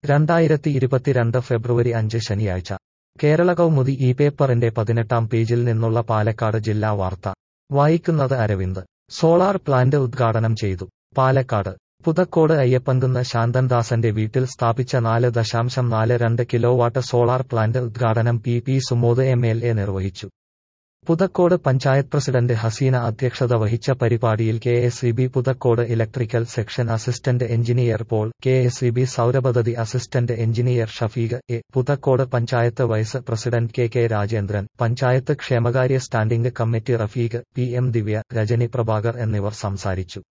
രണ്ടായിരത്തി ഇരുപത്തിരണ്ട് ഫെബ്രുവരി അഞ്ച് ശനിയാഴ്ച കേരള കൗമുദി ഈ പേപ്പറിന്റെ പതിനെട്ടാം പേജിൽ നിന്നുള്ള പാലക്കാട് ജില്ലാ വാർത്ത വായിക്കുന്നത് അരവിന്ദ് സോളാർ പ്ലാന്റ് ഉദ്ഘാടനം ചെയ്തു പാലക്കാട് പുതക്കോട് അയ്യപ്പൻകുന്ന് ശാന്തൻദാസന്റെ വീട്ടിൽ സ്ഥാപിച്ച നാല് ദശാംശം നാല് രണ്ട് കിലോവാട്ട് സോളാർ പ്ലാന്റ് ഉദ്ഘാടനം P P Sumod M L A നിർവഹിച്ചു പുതക്കോട് പഞ്ചായത്ത് പ്രസിഡന്റ് ഹസീന അധ്യക്ഷത വഹിച്ച പരിപാടിയിൽ K S E B Puthakkode electrical section assistant engineer Paul K S E B സൗരപദ്ധതി assistant engineer Shafeeq A Puthakkode panchayat vice president K K Rajendran panchayat ക്ഷേമകാര്യ standing committee Rafeeq P M Divya Rajani Prabhakar എന്നിവർ സംസാരിച്ചു